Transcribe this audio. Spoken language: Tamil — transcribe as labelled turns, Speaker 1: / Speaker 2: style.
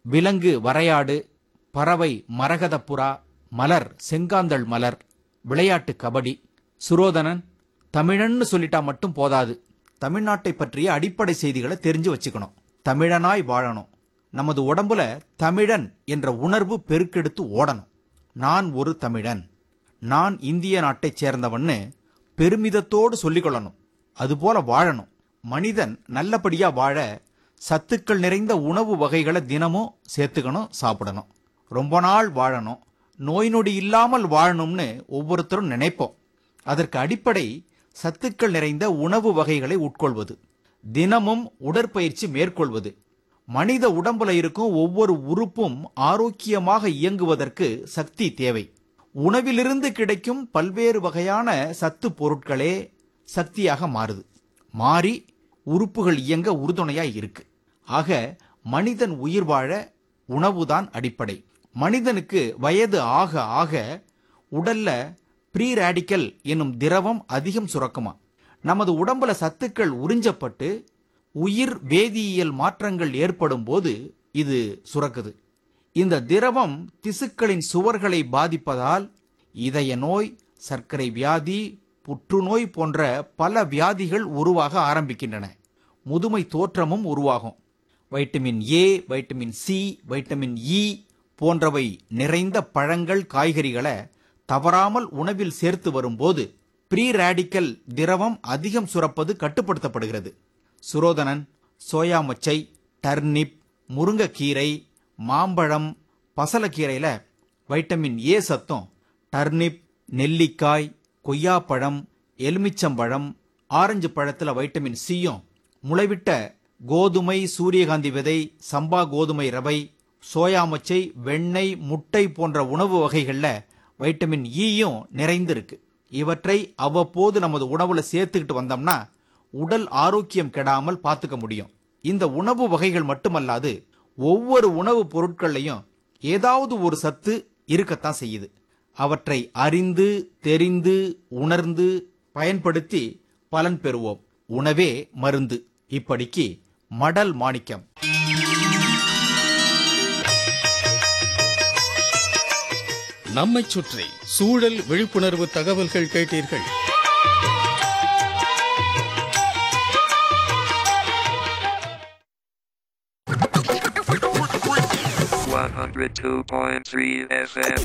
Speaker 1: விலங்கு வரையாடு பறவை மரகதப் புறா மலர் செங்காந்தள் மலர் விளையாட்டு கபடி சுரோதனன் தமிழன்னு சொல்லிட்டா மட்டும் போதாது தமிழ்நாட்டை பற்றிய அடிப்படை செய்திகளை தெரிஞ்சு வச்சுக்கணும் தமிழனாய் வாழணும் நமது உடம்புல தமிழன் என்ற உணர்வு பெருக்கெடுத்து ஓடணும் நான் ஒரு தமிழன் நான் இந்திய நாட்டைச் சேர்ந்தவன்னு பெருமிதத்தோடு சொல்லிக்கொள்ளணும் அதுபோல வாழணும் மனிதன் நல்லபடியா வாழ சத்துக்கள் நிறைந்த உணவு வகைகளை தினமும் சேர்த்துக்கணும் சாப்பிடணும் ரொம்ப நாள் வாழணும் நோய் நொடி இல்லாமல் வாழணும்னு ஒவ்வொருத்தரும் நினைப்போம் அதற்கு அடிப்படை சத்துக்கள் நிறைந்த உணவு வகைகளை உட்கொள்வது தினமும் உடற்பயிற்சி மேற்கொள்வது மனித உடம்புல இருக்கும் ஒவ்வொரு உறுப்பும் ஆரோக்கியமாக இயங்குவதற்கு சக்தி தேவை உணவிலிருந்து கிடைக்கும் பல்வேறு வகையான சத்து பொருட்களே சக்தியாக மாறுது மாறி உறுப்புகள் இயங்க உறுதுணையா இருக்கு ஆக மனிதன் உயிர் வாழ உணவுதான் அடிப்படை மனிதனுக்கு வயது ஆக ஆக உடல்ல ப்ரீ ரேடிக்கல் என்னும் திரவம் அதிகம் சுரக்குமா நமது உடம்புல சத்துக்கள் உறிஞ்சப்பட்டு உயிர் வேதியியல் மாற்றங்கள் ஏற்படும் போது இது சுரக்குது இந்த திரவம் திசுக்களின் சுவர்களை பாதிப்பதால் இதய நோய் சர்க்கரை வியாதி புற்றுநோய் போன்ற பல வியாதிகள் உருவாக ஆரம்பிக்கின்றன முதுமை தோற்றமும் உருவாகும் vitamin A vitamin C vitamin E போன்றவை நிறைந்த பழங்கள் காய்கறிகளை தவறாமல் உணவில் சேர்த்து வரும்போது ப்ரீ ரேடிக்கல் திரவம் அதிகம் சுரப்பது கட்டுப்படுத்தப்படுகிறது சுரோதனன் சோயா மொச்சை டர்னிப் முருங்கைக்கீரை மாம்பழம் பசலக்கீரையில வைட்டமின் ஏ சத்தம் டர்னிப் நெல்லிக்காய் கொய்யாப்பழம் எலுமிச்சம்பழம் ஆரஞ்சு பழத்துல வைட்டமின் சியும் முளைவிட்ட கோதுமை சூரியகாந்தி விதை சம்பா கோதுமை ரவை சோயா மொச்சை வெண்ணெய் முட்டை போன்ற உணவு வகைகள்ல வைட்டமின் ஈயும் நிறைந்திருக்கு இவற்றை அவ்வப்போது நமது உணவுல சேர்த்துக்கிட்டு வந்தோம்னா உடல் ஆரோக்கியம் கெடாமல் பார்த்துக்க முடியும் இந்த உணவு வகைகள் மட்டுமல்லாது ஒவ்வொரு உணவுப் பொருட்கள்லையும் ஏதாவது ஒரு சத்து இருக்கத்தான் செய்யுது அவற்றை அறிந்து தெரிந்து உணர்ந்து பயன்படுத்தி பலன் பெறுவோம் உணவே மருந்து இப்படிக்கு மடல் மாணிக்கம்
Speaker 2: நம்மைச் சுற்றி சூழல் விழிப்புணர்வு தகவல்கள் கேட்டீர்கள்
Speaker 3: One hundred two point three FM.